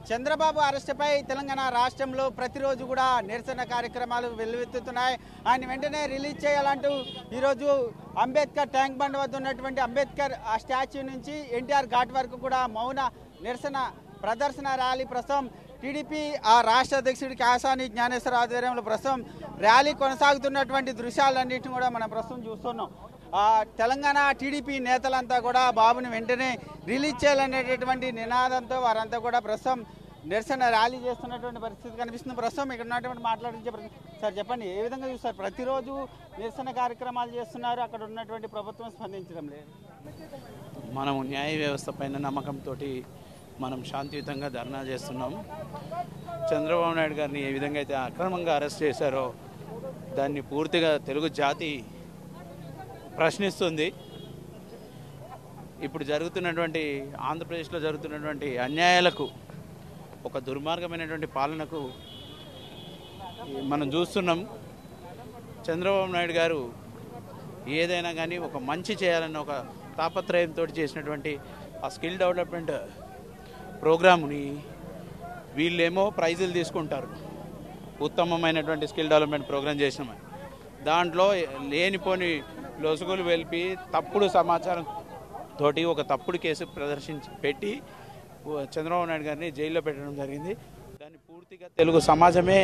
చంద్రబాబు అరెస్టుపై తెలంగాణ రాష్ట్రంలో ప్రతిరోజు కూడా నిరసన కార్యక్రమాలు వెల్లువెత్తుతున్నాయి ఆయన వెంటనే రిలీజ్ చేయాలంటూ ఈరోజు అంబేద్కర్ ట్యాంక్ బండ్ వద్ద ఉన్నటువంటి అంబేద్కర్ ఆ స్టాచ్యూ నుంచి ఎన్టీఆర్ ఘాట్ వరకు కూడా మౌన నిరసన ప్రదర్శన ర్యాలీ ప్రస్తుతం టీడీపీ ఆ రాష్ట్ర అధ్యక్షుడి కాసాని జ్ఞానేశ్వర ఆధ్వర్యంలో ప్రస్తుతం ర్యాలీ కొనసాగుతున్నటువంటి దృశ్యాలన్నింటినీ కూడా మనం ప్రస్తుతం చూస్తున్నాం ఆ తెలంగాణ టీడీపీ నేతలంతా కూడా బాబుని వెంటనే రిలీజ్ చేయాలనేటటువంటి నినాదంతో వారంతా కూడా ప్రస్తుతం నిరసన ర్యాలీ చేస్తున్నటువంటి పరిస్థితి కనిపిస్తుంది ప్రస్తుతం ఇక్కడ ఉన్నటువంటి మాట్లాడించే ప్రతి- సార్ చెప్పండి ఏ విధంగా చూస్తారు ప్రతిరోజు నిరసన కార్యక్రమాలు చేస్తున్నారు అక్కడ ఉన్నటువంటి ప్రభుత్వం స్పందించడం లేదు మనము న్యాయ వ్యవస్థ పైన నమ్మకంతో మనం శాంతియుతంగా ధర్నా చేస్తున్నాం చంద్రబాబు నాయుడు గారిని ఏ విధంగా అయితే అక్రమంగా అరెస్ట్ చేశారో దాన్ని పూర్తిగా తెలుగు జాతి ప్రశ్నిస్తుంది ఇప్పుడు జరుగుతున్నటువంటి ఆంధ్రప్రదేశ్లో జరుగుతున్నటువంటి అన్యాయాలకు ఒక దుర్మార్గమైనటువంటి పాలనకు మనం చూస్తున్నాం చంద్రబాబు నాయుడు గారు ఏదైనా కానీ ఒక మంచి చేయాలన్న ఒక తాపత్రయంతో చేసినటువంటి ఆ స్కిల్ డెవలప్మెంట్ ప్రోగ్రామ్ని వీళ్ళేమో ప్రైజులు తీసుకుంటారు ఉత్తమమైనటువంటి స్కిల్ డెవలప్మెంట్ ప్రోగ్రామ్ చేసినామని దాంట్లో లేనిపోని లొసుగులు వెలిపి తప్పుడు సమాచారం తోటి ఒక తప్పుడు కేసు ప్రదర్శించి పెట్టి చంద్రబాబు నాయుడు గారిని జైల్లో పెట్టడం జరిగింది దాన్ని పూర్తిగా తెలుగు సమాజమే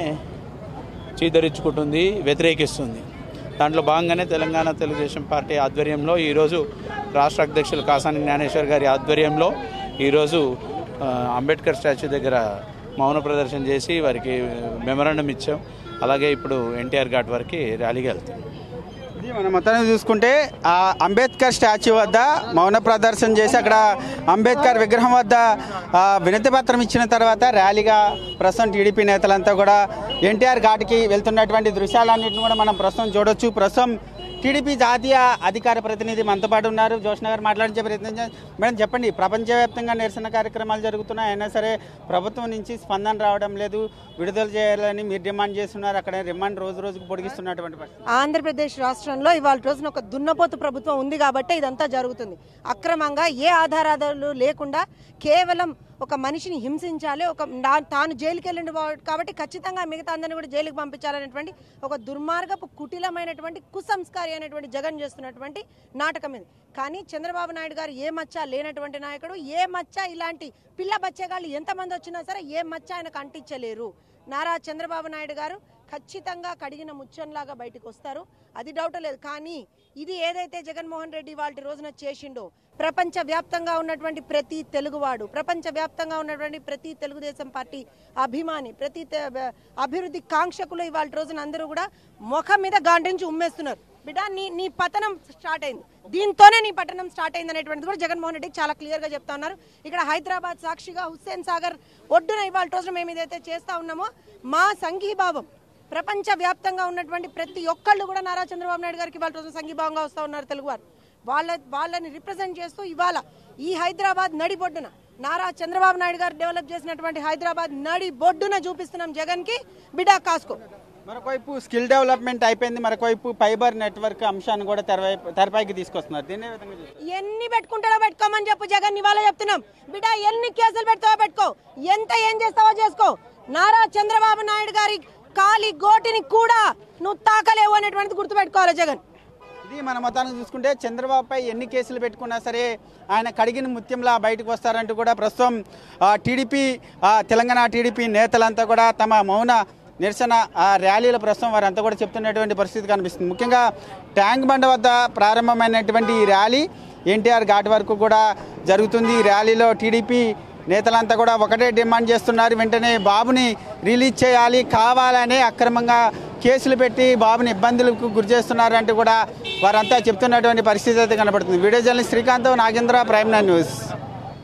చీదరించుకుంటుంది వ్యతిరేకిస్తుంది దాంట్లో భాగంగానే తెలంగాణ తెలుగుదేశం పార్టీ ఆధ్వర్యంలో ఈరోజు రాష్ట్ర అధ్యక్షులు కాసాని జ్ఞానేశ్వర్ గారి ఆధ్వర్యంలో ఈరోజు ఆ, అంబేద్కర్ స్టాచ్యూ దగ్గర మౌన ప్రదర్శన చేసి వారికి మెమరాండం ఇచ్చాం అలాగే ఇప్పుడు ఎన్టీఆర్ ఘాట్ వరకు ర్యాలీకి వెళ్తాం ఇది మనం మొత్తాన్ని చూసుకుంటే ఆ అంబేద్కర్ స్టాచ్యూ వద్ద మౌన ప్రదర్శన చేసి అక్కడ అంబేద్కర్ విగ్రహం వద్ద ఆ, వినతి పత్రం ఇచ్చిన తర్వాత ర్యాలీగా ప్రస్తుతం టీడీపీ నేతలంతా కూడా ఎన్టీఆర్ ఘాట్కి వెళ్తున్నటువంటి దృశ్యాలన్నింటిని కూడా మనం ప్రస్తుతం చూడొచ్చు ప్రస్తుతం టీడీపీ జాతీయ అధికార ప్రతినిధి మనతో పాటు ఉన్నారు జోష్న గారు మాట్లాడించే ప్రయత్నం చేయండి. మేడం చెప్పండి ప్రపంచవ్యాప్తంగా నిరసన కార్యక్రమాలు జరుగుతున్నాయి అయినా సరే ప్రభుత్వం నుంచి స్పందన రావడం లేదు విడుదల చేయాలని మీరు డిమాండ్ చేస్తున్నారు అక్కడ రిమాండ్ రోజు రోజుకు పొడిగిస్తున్నటువంటి పరిస్థితి ఆంధ్రప్రదేశ్ రాష్ట్రంలో ఇవాళ రోజున ఒక దున్నపోతు ప్రభుత్వం ఉంది కాబట్టి ఇదంతా జరుగుతుంది అక్రమంగా ఏ ఆధారాలు లేకుండా కేవలం ఒక మనిషిని హింసించాలి ఒక నా- తాను జైలుకి వెళ్ళిండు కాబట్టి ఖచ్చితంగా మిగతా అందరిని కూడా జైలుకి పంపించాలనేటువంటి ఒక దుర్మార్గపు కుటిలమైనటువంటి కుసంస్కారి అనేటువంటి జగన్ చేస్తున్నటువంటి నాటకం ఇది కానీ చంద్రబాబు నాయుడు గారు ఏ మచ్చ లేనటువంటి నాయకుడు ఏ మచ్చ ఇలాంటి పిల్ల బచ్చేగాళ్ళు ఎంతమంది వచ్చినా సరే ఏ మచ్చ ఆయనకు అంటించలేరు నారా చంద్రబాబు నాయుడు గారు ఖచ్చితంగా కడిగిన ముచ్చంలాగా బయటకు వస్తారు అది డౌట్ లేదు కానీ ఇది ఏదైతే జగన్మోహన్ రెడ్డి వాళ్ళ రోజున చేసిండో ప్రపంచ వ్యాప్తంగా ఉన్నటువంటి ప్రతి తెలుగువాడు ప్రపంచ వ్యాప్తంగా ఉన్నటువంటి ప్రతి తెలుగుదేశం పార్టీ అభిమాని ప్రతి తె- అభివృద్ధి కాంక్షకులు ఇవాళ రోజున అందరూ కూడా ముఖం మీద గాండించి ఉమ్మేస్తున్నారు బిడ్డ నీ నీ పతనం స్టార్ట్ అయింది దీంతోనే నీ పతనం స్టార్ట్ అయింది అనేటువంటిది కూడా జగన్మోహన్ రెడ్డి చాలా క్లియర్ గా చెప్తా ఉన్నారు ఇక్కడ హైదరాబాద్ సాక్షిగా హుస్సేన్ సాగర్ ఒడ్డున ఇవాళ రోజున మేము ఏదైతే చేస్తా ఉన్నామో మా సంఘీభావం ప్రపంచ వ్యాప్తంగా ఉన్నటువంటి ప్రతి ఒక్కళ్ళు కూడా నారా చంద్రబాబు నాయుడు గారికి వాళ్ళ రోజు సంఘీభావంగా వస్తూ ఉన్నారు తెలుగువారు వాళ్ళ వాళ్ళని రిప్రజెంట్ చేస్తూ ఇవాళ ఈ హైదరాబాద్ నడి బొడ్డున నారా చంద్రబాబు నాయుడు గారు డెవలప్ చేసినటువంటి హైదరాబాద్ నడి బొడ్డున చూపిస్తున్నాం జగన్ కి బిడా కాసుకో మరొకవైపు స్కిల్ డెవలప్మెంట్ అయిపోయింది మరొకవైపు ఫైబర్ నెట్వర్క్ అంశాన్ని కూడా తెరవై తెరపైకి తీసుకొస్తున్నారు దీన్ని ఏ విధంగా చూస్తారు? ఎన్ని పెట్టుకుంటాడో పెట్టుకోమని చెప్పు జగన్ ఇవాళ చెప్తున్నాం బిడ్డ ఎన్ని కేసులు పెడతావో పెట్టుకో ఎంత ఏం చేస్తావో చేసుకో నారా చంద్రబాబు నాయుడు గారి కాలి గోటిని కూడా నువ్వు తాకలేవు అనేటువంటిది గుర్తుపెట్టుకోవాలి జగన్ ఇది మన మొత్తానికి చూసుకుంటే చంద్రబాబుపై ఎన్ని కేసులు పెట్టుకున్నా సరే ఆయన కడిగిన ముత్యంలా బయటకు వస్తారంటూ కూడా ప్రస్తుతం ఆ, టీడీపీ ఆ, తెలంగాణ టీడీపీ నేతలంతా కూడా తమ మౌన నిరసన ఆ, ర్యాలీలో ప్రస్తుతం వారంతా కూడా చెప్తున్నటువంటి పరిస్థితి కనిపిస్తుంది ముఖ్యంగా ట్యాంక్ బండ వద్ద ప్రారంభమైనటువంటి ఈ ర్యాలీ ఎన్టీఆర్ ఘాట్ వరకు కూడా జరుగుతుంది ఈ ర్యాలీలో టీడీపీ నేతలంతా కూడా ఒకటే డిమాండ్ చేస్తున్నారు వెంటనే బాబుని రిలీజ్ చేయాలి కావాలనే అక్రమంగా కేసులు పెట్టి బాబుని ఇబ్బందులకు గురి చేస్తున్నారంటూ కూడా వారంతా చెప్తున్నటువంటి పరిస్థితి అయితే కనబడుతుంది video journalist Srikanth Nagendra prime nine news